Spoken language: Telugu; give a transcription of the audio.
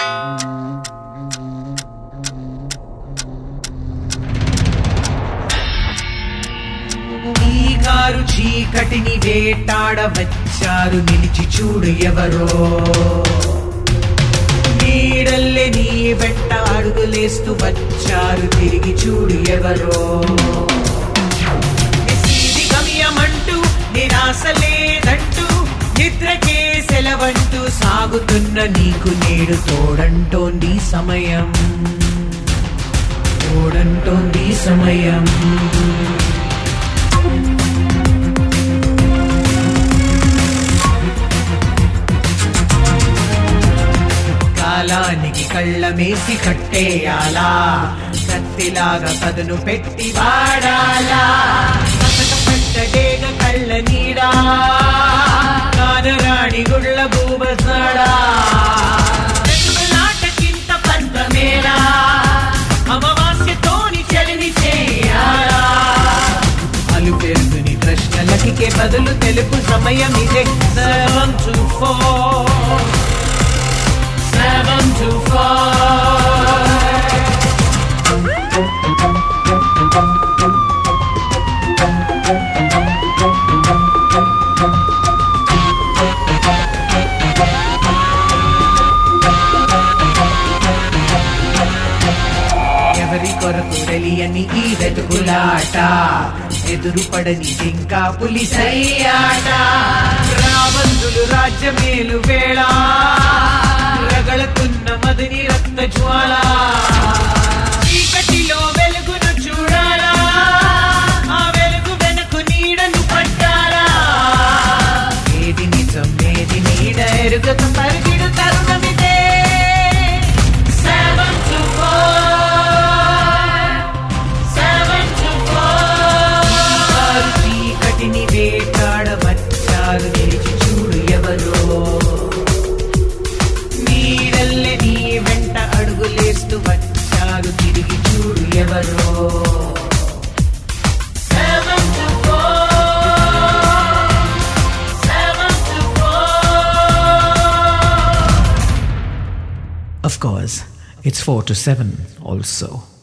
ఈ కారు చీకటిని వేటాడ వచ్చారు నిలిచి చూడు ఎవరో నీడల్లే నీ వెంట అడుగులేస్తూ వచ్చారు తిరిగి చూడు ఎవరో నిశీది గమ్యమంటూ నిరాశ లేదంటూ నిద్రకే సెలవంటూ సాగుతున్న నీకు నేడు తోడంటోంది సమయం తోడంటోంది సమయం కాలానికి కళ్ళమేసి కట్టేయాలా కత్తిలాగా కదును పెట్టి వాడాలా కసక పట్టడేగ కళ్ళ నీడా కానరాణి గుళ్ళ భూబసాడా నాటకింత పంతమేలా అమావాస్యతోని చలిని చేయాలా అలు పెరుగుని ప్రశ్నలకి బదులు తెలుపు సమయం ఇదే seven to four seven to four. ఎవరి కొరకు తెలియని ఈ వెతుకులాట ఎదురు పడని ఇంకా పులిసయ్యాట రావంతులు రాజ్యమేలు వేళ రగళతున్న మదిని రక్త జ్వాల చీకటిలో వెలుగును చూడాలా ఆ వెలుగు వెనుకు నీడను పట్టాలా ఏది నిజం ఏది నీడ ఎరుగక పరిగిడు తరుణమిదే Seven to four. Seven to four. వారు చీకటిని వేటాడ వచ్చారు నిలిచి చూడు ఎవరో నీడల్లే నీ వెంట అడుగులేస్తూ వచ్చారు తిరిగి చూడు ఎవరో Seven to four. Seven to four. Of course, it's 4 to 7 also.